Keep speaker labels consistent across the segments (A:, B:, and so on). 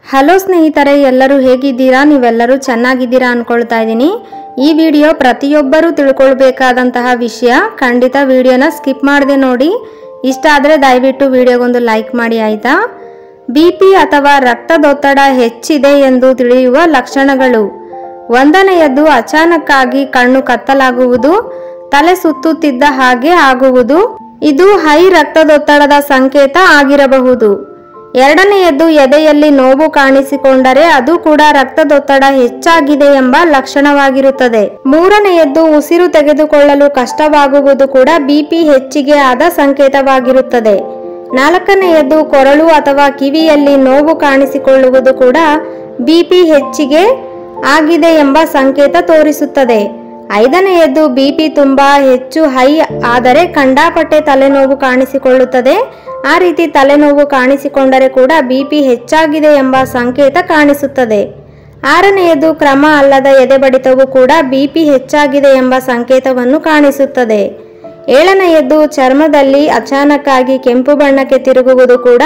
A: hello ಸ್ನೇಹಿತರೆ ಎಲ್ಲರೂ ಹೇಗಿದ್ದೀರಾ ನೀವೆಲ್ಲರೂ ಚೆನ್ನಾಗಿದ್ದೀರಾ ಅನ್ಕೊಳ್ತಾ ಇದ್ದೀನಿ ಈ ವಿಡಿಯೋ ಪ್ರತಿಯೊಬ್ಬರೂ ತಿಳ್ಕೊಳ್ಬೇಕಾದಂತಹ ವಿಷಯ ಖಂಡಿತ ವಿಡಿಯೋನ ಸ್ಕಿಪ್ ಮಾಡದೆ ನೋಡಿ ಇಷ್ಟ ಆದರೆ ದಯವಿಟ್ಟು ವಿಡಿಯೋಗೊಂದು ಲೈಕ್ ಮಾಡಿ ಆಯಿತಾ ಬಿ ಪಿ ಅಥವಾ ರಕ್ತದೊತ್ತಡ ಹೆಚ್ಚಿದೆ ಎಂದು ತಿಳಿಯುವ ಲಕ್ಷಣಗಳು ಒಂದನೆಯದ್ದು ಅಚಾನಕ್ಕಾಗಿ ಕಣ್ಣು ಕತ್ತಲಾಗುವುದು ತಲೆ ಸುತ್ತುತ್ತಿದ್ದ ಹಾಗೆ ಆಗುವುದು ಇದು ಹೈ ರಕ್ತದೊತ್ತಡದ ಸಂಕೇತ ಆಗಿರಬಹುದು ಎರಡನೆಯದ್ದು ಎದೆಯಲ್ಲಿ ನೋವು ಕಾಣಿಸಿಕೊಂಡರೆ ಅದು ಕೂಡ ರಕ್ತದೊತ್ತಡ ಹೆಚ್ಚಾಗಿದೆ ಎಂಬ ಲಕ್ಷಣವಾಗಿರುತ್ತದೆ ಮೂರನೆಯದ್ದು ಉಸಿರು ತೆಗೆದುಕೊಳ್ಳಲು ಕಷ್ಟವಾಗುವುದು ಕೂಡ ಬಿಪಿ ಹೆಚ್ಚಿಗೆ ಆದ ಸಂಕೇತವಾಗಿರುತ್ತದೆ ನಾಲ್ಕನೆಯದ್ದು ಕೊರಳು ಅಥವಾ ಕಿವಿಯಲ್ಲಿ ನೋವು ಕಾಣಿಸಿಕೊಳ್ಳುವುದು ಕೂಡ ಬಿಪಿ ಹೆಚ್ಚಿಗೆ ಆಗಿದೆ ಎಂಬ ಸಂಕೇತ ತೋರಿಸುತ್ತದೆ ಐದನೆಯದ್ದು ಬಿಪಿ ತುಂಬಾ ಹೆಚ್ಚು ಹೈ ಆದರೆ ಕಂಡಾಪಟ್ಟೆ ತಲೆನೋವು ಕಾಣಿಸಿಕೊಳ್ಳುತ್ತದೆ ಆ ರೀತಿ ತಲೆನೋವು ಕಾಣಿಸಿಕೊಂಡರೆ ಕೂಡ ಬಿಪಿ ಹೆಚ್ಚಾಗಿದೆ ಎಂಬ ಸಂಕೇತ ಕಾಣಿಸುತ್ತದೆ ಆರನೆಯದು ಕ್ರಮ ಅಲ್ಲದ ಎದೆಬಡಿತವು ಕೂಡ ಬಿಪಿ ಹೆಚ್ಚಾಗಿದೆ ಎಂಬ ಸಂಕೇತವನ್ನು ಕಾಣಿಸುತ್ತದೆ ಏಳನೆಯದ್ದು ಚರ್ಮದಲ್ಲಿ ಅಚಾನಕ್ಕಾಗಿ ಕೆಂಪು ಬಣ್ಣಕ್ಕೆ ತಿರುಗುವುದು ಕೂಡ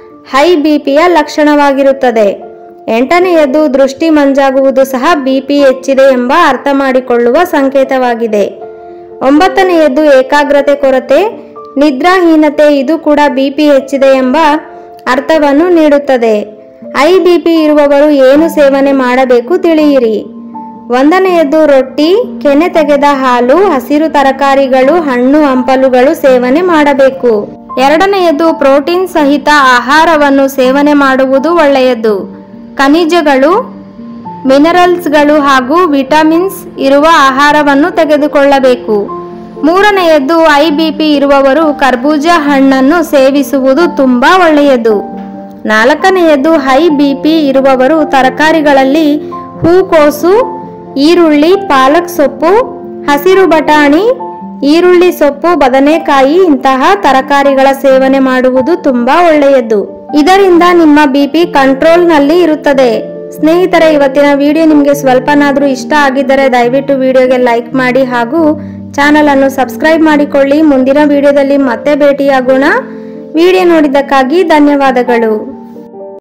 A: ಹೈ ಬಿಪಿಯ ಲಕ್ಷಣವಾಗಿರುತ್ತದೆ ಎಂಟನೆಯದ್ದು ದೃಷ್ಟಿ ಮಂಜಾಗುವುದು ಸಹ ಬಿಪಿ ಹೆಚ್ಚಿದೆ ಎಂಬ ಅರ್ಥ ಮಾಡಿಕೊಳ್ಳುವ ಸಂಕೇತವಾಗಿದೆ ಒಂಬತ್ತನೆಯದ್ದು ಏಕಾಗ್ರತೆ ಕೊರತೆ ನಿದ್ರಾಹೀನತೆ ಇದು ಕೂಡ ಬಿಪಿ ಹೆಚ್ಚಿದೆ ಎಂಬ ಅರ್ಥವನ್ನು ನೀಡುತ್ತದೆ ಐ ಬಿಪಿ ಇರುವವರು ಏನು ಸೇವನೆ ಮಾಡಬೇಕು ತಿಳಿಯಿರಿ ಒಂದನೆಯದ್ದು ರೊಟ್ಟಿ ಕೆನೆ ತೆಗೆದ ಹಾಲು ಹಸಿರು ತರಕಾರಿಗಳು ಹಣ್ಣು ಹಂಪಲುಗಳು ಸೇವನೆ ಮಾಡಬೇಕು ಎರಡನೆಯದ್ದು ಪ್ರೋಟೀನ್ ಸಹಿತ ಆಹಾರವನ್ನು ಸೇವನೆ ಮಾಡುವುದು ಒಳ್ಳೆಯದು ಖನಿಜಗಳು ಮಿನರಲ್ಸ್ಗಳು ಹಾಗೂ ವಿಟಮಿನ್ಸ್ ಇರುವ ಆಹಾರವನ್ನು ತೆಗೆದುಕೊಳ್ಳಬೇಕು ಮೂರನೆಯದ್ದು ಐ ಬಿ ಪಿ ಇರುವವರು ಕರ್ಬೂಜ ಹಣ್ಣನ್ನು ಸೇವಿಸುವುದು ತುಂಬಾ ಒಳ್ಳೆಯದು ನಾಲ್ಕನೆಯದ್ದು ಹೈ ಬಿ ಪಿ ಇರುವವರು ತರಕಾರಿಗಳಲ್ಲಿ ಹೂಕೋಸು ಈರುಳ್ಳಿ ಪಾಲಕ್ ಸೊಪ್ಪು ಹಸಿರು ಬಟಾಣಿ ಈರುಳ್ಳಿ ಸೊಪ್ಪು ಬದನೆಕಾಯಿ ಇಂತಹ ತರಕಾರಿಗಳ ಸೇವನೆ ಮಾಡುವುದು ತುಂಬಾ ಒಳ್ಳೆಯದು ಇದರಿಂದ ನಿಮ್ಮ ಬಿಪಿ ಕಂಟ್ರೋಲ್ನಲ್ಲಿ ಇರುತ್ತದೆ ಸ್ನೇಹಿತರೆ ಇವತ್ತಿನ ವಿಡಿಯೋ ನಿಮಗೆ ಸ್ವಲ್ಪನಾದರೂ ಇಷ್ಟ ಆಗಿದ್ದರೆ ದಯವಿಟ್ಟು ವಿಡಿಯೋಗೆ ಲೈಕ್ ಮಾಡಿ ಹಾಗೂ ಚಾನಲ್ ಅನ್ನು ಸಬ್ಸ್ಕ್ರೈಬ್ ಮಾಡಿಕೊಳ್ಳಿ ಮುಂದಿನ ವಿಡಿಯೋದಲ್ಲಿ ಮತ್ತೆ ಭೇಟಿಯಾಗೋಣ ವಿಡಿಯೋ ನೋಡಿದ್ದಕ್ಕಾಗಿ ಧನ್ಯವಾದಗಳು